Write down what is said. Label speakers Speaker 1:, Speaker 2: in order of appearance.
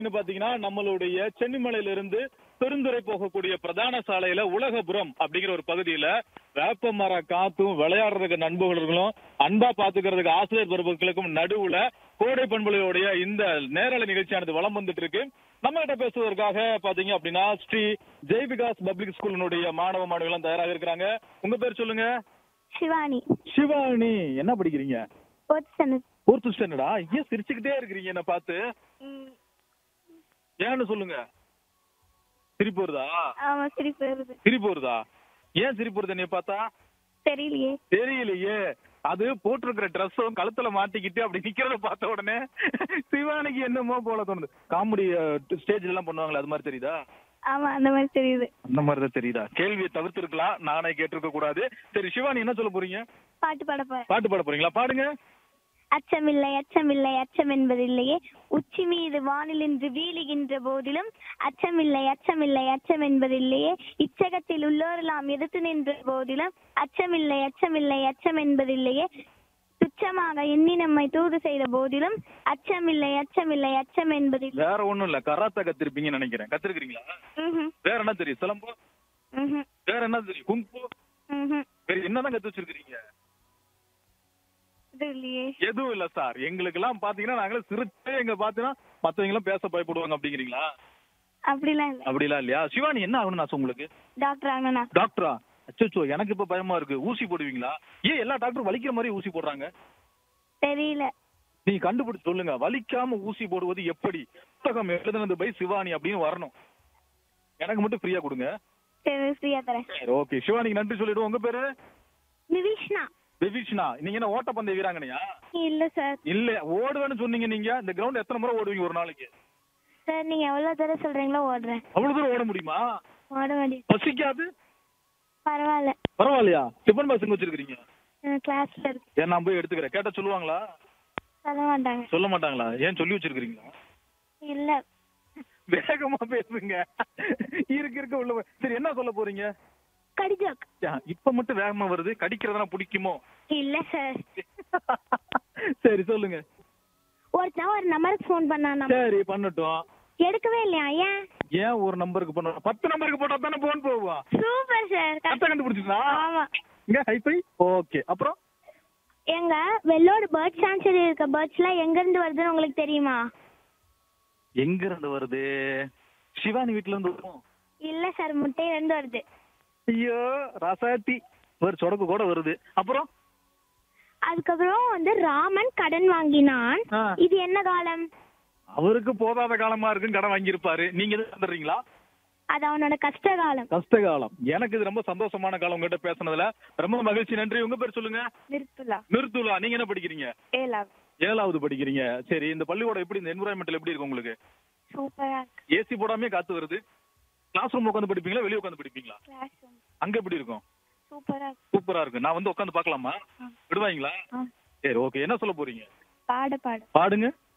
Speaker 1: இன்னும் பாத்தீங்கன்னா நம்மளுடைய சென்னிமலையில இருந்து பெருந்துறை போகக்கூடிய பிரதான சாலையில உலகபுரம் அப்படிங்கிற ஒரு பகுதியில வேப்ப மர காத்தும் விளையாடுறதுக்கு நண்பர்களும் அன்பா பாத்துக்கிறதுக்கு ஆசிரியர் பெருமக்களுக்கும் நடுவுல கோடை பண்புலையோடைய இந்த நேரலை நிகழ்ச்சியானது வலம் வந்துட்டு இருக்கு நம்ம கிட்ட பேசுவதற்காக பாத்தீங்க அப்படின்னா ஸ்ரீ ஜெய் விகாஸ் பப்ளிக் ஸ்கூலினுடைய மாணவ மாணவிகள் தயாராக இருக்கிறாங்க உங்க பேர் சொல்லுங்க
Speaker 2: சிவானி
Speaker 1: சிவானி என்ன படிக்கிறீங்க
Speaker 2: ஃபோர்த் ஸ்டாண்டர்ட்
Speaker 1: ஃபோர்த் ஸ்டாண்டர்டா ஏன் சிரிச்சுக்கிட்டே இருக்கிறீங்க என்ன பார்த்து ஏன்னு சொல்லுங்க சிரிப்பு வருதா
Speaker 2: ஆமா சிரிப்பு வருது
Speaker 1: சிரிப்பு வருதா ஏன் சிரிப்பு வருது என்னைய பார்த்தா
Speaker 2: தெரியலையே
Speaker 1: தெரியலையே அது போட்டிருக்கிற ட்ரெஸ்ஸும் கழுத்துல மாட்டிக்கிட்டு அப்படி நிக்கிறத பார்த்த உடனே சிவானிக்கு என்னமோ போல தோணுது காமெடி ஸ்டேஜ்ல எல்லாம் பண்ணுவாங்களே அது மாதிரி தெரியுதா
Speaker 2: ஆமா அந்த மாதிரி தெரியுது
Speaker 1: அந்த மாதிரி தான் தெரியுதா கேள்வியை தவிர்த்திருக்கலாம் நானே கேட்டிருக்க கூடாது சரி சிவானி என்ன சொல்ல போறீங்க
Speaker 2: பாட்டு பாட போறேன்
Speaker 1: பாட்டு பாட போறீங்களா பாடுங்க
Speaker 2: அச்சமில்லை அச்சமில்லை அச்சம் என்பதில்லையே உச்சி மீது வானிலின்று வீழுகின்ற போதிலும் அச்சமில்லை அச்சமில்லை அச்சம் என்பதில்லையே இச்சகத்தில் உள்ளோரெல்லாம் எதிர்த்து நின்ற போதிலும் அச்சமில்லை அச்சமில்லை அச்சம் என்பதில்லையே துச்சமாக எண்ணி நம்மை தூது செய்த போதிலும் அச்சமில்லை அச்சமில்லை அச்சம் என்பதில்லை
Speaker 1: வேற ஒண்ணும் இல்ல கராத்தா கத்திருப்பீங்கன்னு நினைக்கிறேன் கத்திருக்கீங்களா
Speaker 2: ம்ஹும்,
Speaker 1: வேற என்ன தெரியும் சிலம்போ
Speaker 2: ம்ஹும்,
Speaker 1: வேற என்ன தெரியும் குங்கு
Speaker 2: ம்ஹும்.
Speaker 1: வேற என்னதான் கத்து வச்சிருக்கீங்க
Speaker 2: இது இல்லையே
Speaker 1: எதுவும் இல்ல சார் எங்களுக்கு எல்லாம் பாத்தீங்கன்னா நாங்களே சிரிச்சே எங்க பாத்தீங்கன்னா மத்தவங்க எல்லாம் பேச பயப்படுவாங்க அப்படிங்கிறீங்களா
Speaker 2: அப்படிலாம் இல்லை
Speaker 1: அப்படிலாம் இல்லையா சிவானி என்ன ஆகணும் நான் உங்களுக்கு
Speaker 2: டாக்டர் ஆகணும்னா
Speaker 1: டாக்டரா அச்சோ எனக்கு இப்ப பயமா இருக்கு ஊசி போடுவீங்களா ஏன் எல்லா டாக்டரும் வலிக்கிற மாதிரி ஊசி போடுறாங்க
Speaker 2: தெரியல
Speaker 1: நீங்க கண்டுபிடிச்சு சொல்லுங்க வலிக்காம ஊசி போடுவது எப்படி புத்தகம் எழுதுனது பை சிவானி அப்படின்னு வரணும் எனக்கு மட்டும் ஃப்ரீயா கொடுங்க
Speaker 2: சரி ஃப்ரீயா தரேன்
Speaker 1: சரி ஓகே சிவானிக்கு நன்றி சொல்லிடுவோம் உங்க பேரு
Speaker 2: நிவிஷ்ணா
Speaker 1: விவிஷ்ணா நீங்க என்ன ஓட்டப்பந்தய வீராங்கனையா
Speaker 2: இல்ல சார்
Speaker 1: இல்ல ஓடுவேன்னு சொன்னீங்க நீங்க இந்த கிரவுண்ட் எத்தனை முறை ஓடுவீங்க ஒரு நாளைக்கு
Speaker 2: சார் நீங்க எவ்வளவு தடவை சொல்றீங்களோ ஓடுறேன்
Speaker 1: அவ்வளவு தூரம் ஓட முடியுமா
Speaker 2: ஓட வேண்டிய
Speaker 1: பசிக்காது
Speaker 2: பரவாயில்ல
Speaker 1: பரவாயில்லையா டிஃபன் பாக்ஸ் எங்க வச்சிருக்கீங்க
Speaker 2: கிளாஸ்ல இருக்கு
Speaker 1: ஏன் நான் போய் எடுத்துக்கிறேன் கேட்டா சொல்லுவாங்களா
Speaker 2: சொல்ல மாட்டாங்க
Speaker 1: சொல்ல மாட்டாங்களா ஏன் சொல்லி வச்சிருக்கீங்களா
Speaker 2: இல்ல
Speaker 1: வேகமா பேசுங்க இருக்க இருக்க உள்ள போ- சரி என்ன சொல்ல போறீங்க
Speaker 2: கடிஜோக்
Speaker 1: யா, இப்ப மட்டும் வேகமா வருது கடிக்கிறதுனா பிடிக்குமோ
Speaker 2: இல்ல சார்
Speaker 1: சரி சொல்லுங்க
Speaker 2: ஒருத்தன் ஒரு நம்பருக்கு ஃபோன் பண்ணான்
Speaker 1: சரி பண்ணட்டும்
Speaker 2: எடுக்கவே இல்லையா ஏன்
Speaker 1: ஏன் ஒரு நம்பருக்கு பண்ண பத்து நம்பருக்கு போட்டா தானே போன் போவோம்
Speaker 2: சூப்பர் சார்
Speaker 1: கரெக்டா கண்டுபிடிச்சிங்களா
Speaker 2: ஆமா
Speaker 1: இங்க ஹைஃபை ஓகே அப்புறம்
Speaker 2: எங்க வெள்ளோடு பேர்ட் சான்சரி இருக்க பேர்ட்ஸ் எல்லாம் எங்க இருந்து வருதுன்னு உங்களுக்கு தெரியுமா
Speaker 1: எங்க இருந்து வருது சிவானி வீட்ல இருந்து வரும்
Speaker 2: இல்ல சார் முட்டையில இருந்து வருது
Speaker 1: ஐயோ ரசாத்தி ஒரு சொடக்கு கூட வருது அப்புறம்
Speaker 2: அதுக்கப்புறம் வந்து ராமன் கடன் வாங்கினான்
Speaker 1: ஆ.
Speaker 2: இது என்ன காலம்
Speaker 1: அவருக்கு போதாத காலமா இருக்குன்னு கடன் வாங்கியிருப்பாரு நீங்க எதுவும் தந்துடுறீங்களா
Speaker 2: அது அவனோட கஷ்ட காலம்
Speaker 1: கஷ்ட காலம் எனக்கு இது ரொம்ப சந்தோஷமான காலம் உங்ககிட்ட பேசுனதுல ரொம்ப மகிழ்ச்சி நன்றி உங்க பேர் சொல்லுங்க
Speaker 2: நிறுத்துலா
Speaker 1: நிறுத்துலா நீங்க என்ன படிக்கிறீங்க
Speaker 2: ஏழாவது
Speaker 1: ஏழாவது படிக்கிறீங்க சரி இந்த பள்ளிக்கூடம் எப்படி இந்த என்விரான்மெண்டல் எப்படி இருக்கு உங்களுக்கு
Speaker 2: சூப்பரா
Speaker 1: ஏசி போடாமே காத்து வருது கிளாஸ் ரூம் உட்காந்து படிப்பீங்களா வெளியே உட்காந்து படிப்பீங்களா
Speaker 2: கிளாஸ்
Speaker 1: அங்க எப்படி இருக்கும்
Speaker 2: சூப்பரா
Speaker 1: சூப்பரா இருக்கு நான் வந்து உட்காந்து பார்க்கலாமா விடுவாங்களா
Speaker 2: ஆ.
Speaker 1: சரி ஓகே என்ன சொல்ல போறீங்க
Speaker 2: பாட பாட
Speaker 1: பாடுங்க